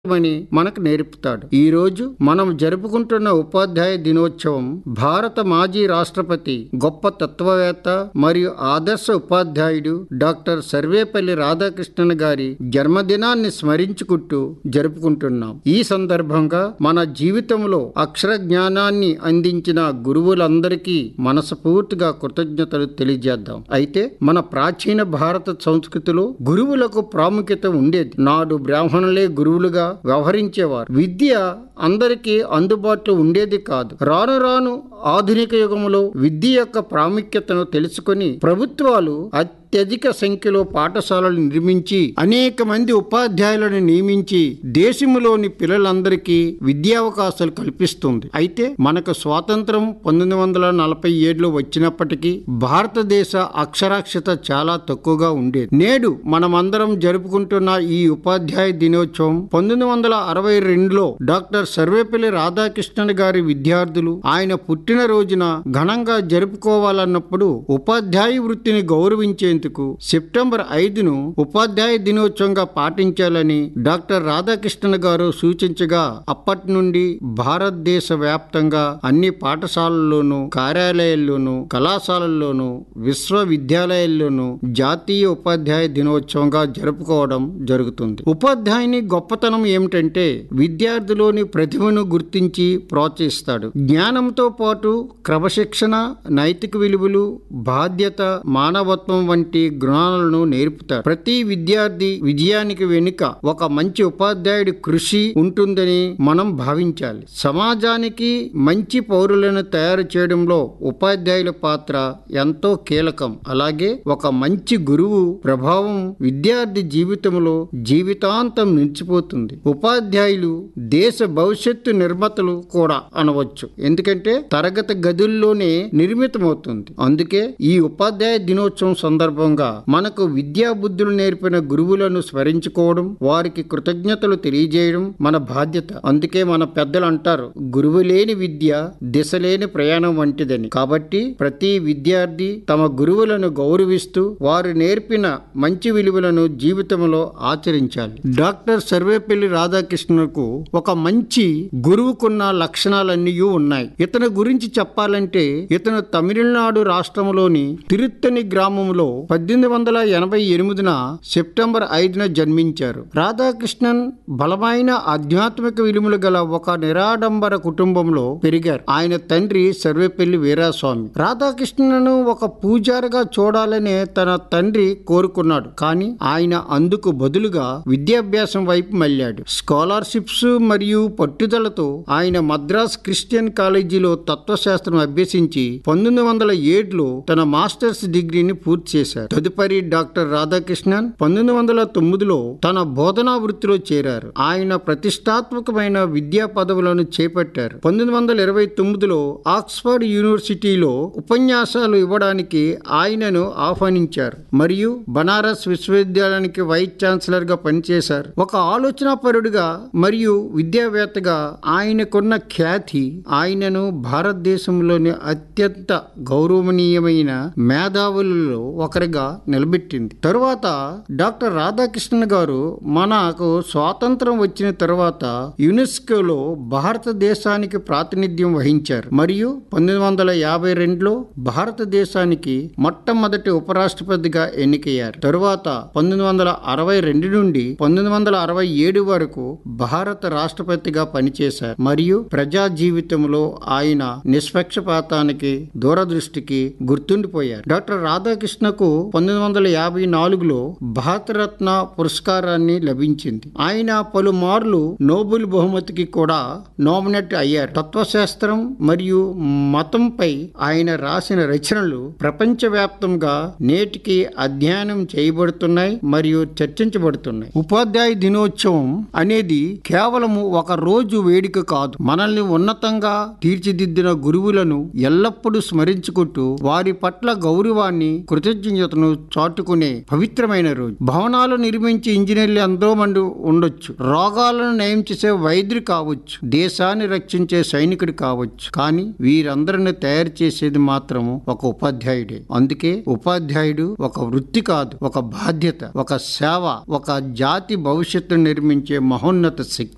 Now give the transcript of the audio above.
అని మనకు నేర్పుతాడు ఈ రోజు మనం జరుపుకుంటున్న ఉపాధ్యాయ దినోత్సవం భారత మాజీ రాష్ట్రపతి గొప్ప తత్వవేత్త మరియు ఆదర్శ ఉపాధ్యాయుడు డాక్టర్ సర్వేపల్లి రాధాకృష్ణన్ గారి జన్మదినాన్ని స్మరించుకుంటూ జరుపుకుంటున్నాం ఈ సందర్భంగా మన జీవితంలో అక్షర జ్ఞానాన్ని అందించిన గురువులందరికీ మనస్ఫూర్తిగా కృతజ్ఞతలు తెలియజేద్దాం అయితే మన ప్రాచీన భారత సంస్కృతిలో గురువులకు ప్రాముఖ్యత ఉండేది నాడు బ్రాహ్మణులే గురువులుగా వ్యవహరించేవారు విద్య అందరికీ అందుబాటులో ఉండేది కాదు రాను రాను ఆధునిక యుగంలో విద్య యొక్క ప్రాముఖ్యతను తెలుసుకొని ప్రభుత్వాలు అత్యధిక సంఖ్యలో పాఠశాలలు నిర్మించి అనేక మంది ఉపాధ్యాయులను నియమించి దేశంలోని పిల్లలందరికీ విద్యావకాశాలు కల్పిస్తుంది అయితే మనకు స్వాతంత్రం పంతొమ్మిది వందల నలభై ఏడులో వచ్చినప్పటికీ భారతదేశ అక్షరాస్యత చాలా తక్కువగా ఉండేది నేడు మనమందరం జరుపుకుంటున్న ఈ ఉపాధ్యాయ దినోత్సవం పంతొమ్మిది వందల అరవై రెండులో డాక్టర్ సర్వేపల్లి రాధాకృష్ణన్ గారి విద్యార్థులు ఆయన పుట్టినరోజున ఘనంగా జరుపుకోవాలన్నప్పుడు ఉపాధ్యాయ వృత్తిని గౌరవించేందుకు సెప్టెంబర్ ఐదును ఉపాధ్యాయ దినోత్సవంగా పాటించాలని డాక్టర్ రాధాకృష్ణన్ గారు సూచించగా అప్పటి నుండి భారతదేశ వ్యాప్తంగా అన్ని పాఠశాలల్లోనూ కార్యాలయాల్లోనూ కళాశాలల్లోనూ విశ్వవిద్యాలయాల్లోనూ జాతీయ ఉపాధ్యాయ దినోత్సవంగా జరుపుకోవడం జరుగుతుంది ఉపాధ్యాయుని గొప్పతనం ఏమిటంటే విద్యార్థిలోని ప్రతిభను గుర్తించి ప్రోత్సహిస్తాడు జ్ఞానంతో పాటు క్రమశిక్షణ నైతిక విలువలు బాధ్యత మానవత్వం వంటి గుణాలను నేర్పుతాడు ప్రతి విద్యార్థి విజయానికి వెనుక ఒక మంచి ఉపాధ్యాయుడి కృషి ఉంటుందని మనం భావించాలి సమాజానికి మంచి పౌరులను తయారు చేయడంలో ఉపాధ్యాయుల పాత్ర ఎంతో కీలకం అలాగే ఒక మంచి గురువు ప్రభావం విద్యార్థి జీవితంలో జీవితాంతం నిలిచిపోతుంది ఉపాధ్యాయులు దేశ భవిష్యత్తు నిర్మాతలు కూడా అనవచ్చు ఎందుకంటే తరగతి గదుల్లోనే నిర్మితమవుతుంది అందుకే ఈ ఉపాధ్యాయ దినోత్సవం సందర్భంగా మనకు విద్యా బుద్ధులు నేర్పిన గురువులను స్మరించుకోవడం వారికి కృతజ్ఞతలు తెలియజేయడం మన బాధ్యత అందుకే మన పెద్దలు అంటారు గురువు లేని విద్య దిశ లేని ప్రయాణం వంటిదని కాబట్టి ప్రతి విద్యార్థి తమ గురువులను గౌరవిస్తూ వారు నేర్పిన మంచి విలువలను జీవితంలో ఆచరించాలి డాక్టర్ సర్వేపల్లి రాధాకృష్ణకు ఒక మంచి గురువుకున్న లక్షణాలన్నీ ఉన్నాయి ఇతని గురించి చెప్పాలంటే ఇతను తమిళనాడు రాష్ట్రంలోని తిరుత్తని గ్రామంలో పద్దెనిమిది వందల ఎనభై ఎనిమిదిన సెప్టెంబర్ ఐదున జన్మించారు రాధాకృష్ణన్ బలమైన ఆధ్యాత్మిక విలువలు గల ఒక నిరాడంబర కుటుంబంలో పెరిగారు ఆయన తండ్రి సర్వేపల్లి వీరాస్వామి రాధాకృష్ణను ఒక పూజారిగా చూడాలనే తన తండ్రి కోరుకున్నాడు కానీ ఆయన అందుకు బదులుగా విద్యాభ్యాసం వైపు మళ్ళాడు స్కాలర్షిప్స్ మరియు పట్టుదలతో ఆయన మద్రాస్ క్రిస్టియన్ కాలేజీలో తత్వశాస్త్రం అభ్యసించి పంతొమ్మిది వందల ఏడులో తన మాస్టర్స్ డిగ్రీని పూర్తి చేశారు తదుపరి డాక్టర్ రాధాకృష్ణన్ పంతొమ్మిది వందల తొమ్మిదిలో తన బోధనా వృత్తిలో చేరారు ఆయన ప్రతిష్టాత్మకమైన విద్యా పదవులను చేపట్టారు పంతొమ్మిది వందల ఇరవై తొమ్మిదిలో ఆక్స్ఫర్డ్ యూనివర్సిటీలో ఉపన్యాసాలు ఇవ్వడానికి ఆయనను ఆహ్వానించారు మరియు బనారస్ విశ్వవిద్యాలయానికి వైస్ ఛాన్సలర్ గా పనిచేశారు ఒక ఆలోచనాపరుడుగా మరియు విద్యావేత్తగా ఆయనకున్న ఖ్యాతి ఆయనను భారతదేశంలోని అత్యంత గౌరవనీయమైన మేధావులలో ఒకరిగా నిలబెట్టింది తరువాత డాక్టర్ రాధాకృష్ణన్ గారు మనకు స్వాతంత్రం వచ్చిన తరువాత యునెస్కోలో భారతదేశానికి ప్రాతినిధ్యం వహించారు మరియు పంతొమ్మిది వందల యాభై రెండులో భారతదేశానికి మొట్టమొదటి ఉపరాష్ట్రపతిగా ఎన్నికయ్యారు తరువాత పంతొమ్మిది వందల అరవై రెండు నుండి పంతొమ్మిది వందల అరవై ఏడు వరకు భారత రాష్ట్రపతిగా పనిచేశారు మరియు ప్రజా జీవితంలో ఆయన నిష్పక్షపాతానికి దూరదృష్టికి గుర్తుండిపోయారు డాక్టర్ రాధాకృష్ణకు పంతొమ్మిది వందల యాభై నాలుగులో భారతరత్న పురస్కారాన్ని లభించింది ఆయన పలుమార్లు నోబెల్ బహుమతికి కూడా నామినేట్ అయ్యారు తత్వశాస్త్రం మరియు మతంపై ఆయన రాసిన రచనలు ప్రపంచవ్యాప్తంగా నేటికి అధ్యయనం చేయబడుతున్నాయి మరియు చర్చించబడుతున్నాయి ఉపాధ్యాయ దినోత్సవం అనేది కేవలము ఒక రోజు వేడుక కాదు మనల్ని ఉన్నతంగా తీర్చిదిద్దిన గురువులను ఎల్లప్పుడూ స్మరించుకుంటూ వారి పట్ల గౌరవాన్ని కృతజ్ఞతను చాటుకునే పవిత్రమైన రోజు భవనాలు నిర్మించి ఇంజనీర్లు ఎంతో మంది ఉండొచ్చు రోగాలను నయం చేసే వైద్యుడు కావచ్చు దేశాన్ని రక్షించే సైనికుడు కావచ్చు కానీ వీరందరిని తయారు చేసేది మాత్రము ఒక ఉపాధ్యాయుడే అందుకే ఉపాధ్యాయుడు ఒక వృత్తి కాదు ఒక బాధ్యత ఒక సేవ ఒక జాతి భవిష్యత్తును నిర్మించే మహోన్నత శక్తి